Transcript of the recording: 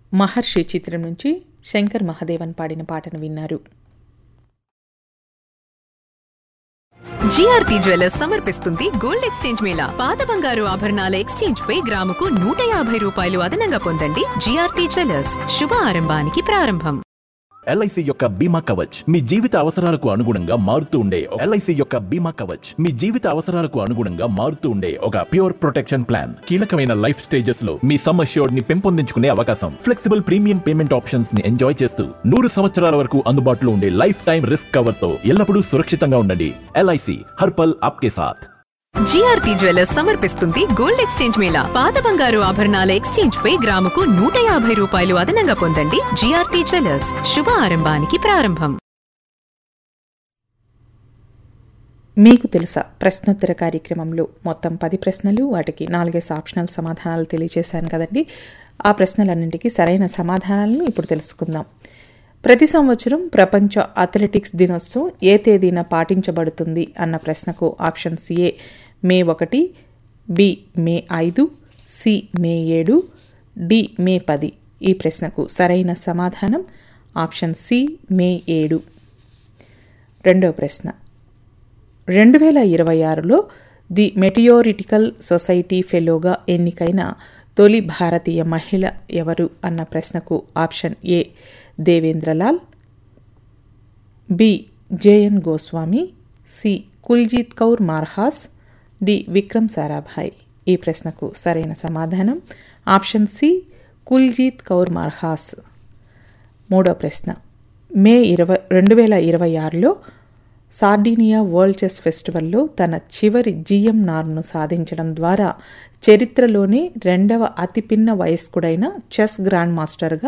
మహర్షి చిత్రం నుంచి శంకర్ మహాదేవన్ పాడిన పాటను విన్నారు జిఆర్టీ జ్యువెలర్స్ సమర్పిస్తుంది గోల్డ్ ఎక్స్చేంజ్ మేళా పాత బంగారు ఆభరణాల ఎక్స్చేంజ్ పై గ్రాముకు నూట యాభై రూపాయలు అదనంగా పొందండి జిఆర్టీ జ్యువెలర్స్ శుభ ఆరంభానికి ప్రారంభం ఎల్ఐసి యొక్క బీమా కవచ్ మీ జీవిత అవసరాలకు అనుగుణంగా మారుతూ ఉండే ఎల్ఐసి యొక్క బీమా కవచ్ మీ జీవిత అవసరాలకు అనుగుణంగా మారుతూ ఉండే ఒక ప్యూర్ ప్రొటెక్షన్ ప్లాన్ కీలకమైన లైఫ్ స్టేజెస్ లో మీ సమ్ అష్యూర్డ్ ని పెంపొందించుకునే అవకాశం ఫ్లెక్సిబుల్ ప్రీమియం పేమెంట్ ఆప్షన్స్ ని ఎంజాయ్ చేస్తూ నూరు సంవత్సరాల వరకు అందుబాటులో ఉండే లైఫ్ టైం రిస్క్ కవర్ తో ఎల్లప్పుడూ సురక్షితంగా ఉండండి ఎల్ఐసి హర్పల్ ఆప్కే సాథ్ జిఆర్టీ జ్యువెలర్స్ సమర్పిస్తుంది గోల్డ్ ఎక్స్చేంజ్ మేళా పాత బంగారు ఆభరణాల ఎక్స్చేంజ్ పై గ్రాముకు నూట యాభై రూపాయలు అదనంగా పొందండి జిఆర్టీ జ్యువెలర్స్ శుభ ఆరంభానికి ప్రారంభం మీకు తెలుసా ప్రశ్నోత్తర కార్యక్రమంలో మొత్తం పది ప్రశ్నలు వాటికి నాలుగేసి ఆప్షనల్ సమాధానాలు తెలియజేశాను కదండి ఆ ప్రశ్నలన్నింటికీ సరైన సమాధానాలను ఇప్పుడు తెలుసుకుందాం ప్రతి సంవత్సరం ప్రపంచ అథ్లెటిక్స్ దినోత్సవం ఏ తేదీన పాటించబడుతుంది అన్న ప్రశ్నకు ఆప్షన్స్ ఏ మే ఒకటి బి మే ఐదు సి మే ఏడు డి మే పది ఈ ప్రశ్నకు సరైన సమాధానం ఆప్షన్ సి మే ఏడు రెండవ ప్రశ్న రెండు వేల ఇరవై ఆరులో ది మెటియోరిటికల్ సొసైటీ ఫెలోగా ఎన్నికైన తొలి భారతీయ మహిళ ఎవరు అన్న ప్రశ్నకు option A Devendralal B J N Goswami C Kuljeet Kaur Marhas D Vikram Sarabhai ఈ ప్రశ్నకు సరైన సమాధానం ఆప్షన్ సి కుల్జీత్ కౌర్ మార్హాస్ మూడో ప్రశ్న మే ఇరవై రెండు వేల ఇరవై ఆరులో సార్డినియా వరల్డ్ చెస్ ఫెస్టివల్లో తన చివరి జిఎం నార్ను సాధించడం ద్వారా చరిత్రలోనే రెండవ అతిపిన్న వయస్కుడైన చెస్ గ్రాండ్ మాస్టర్గా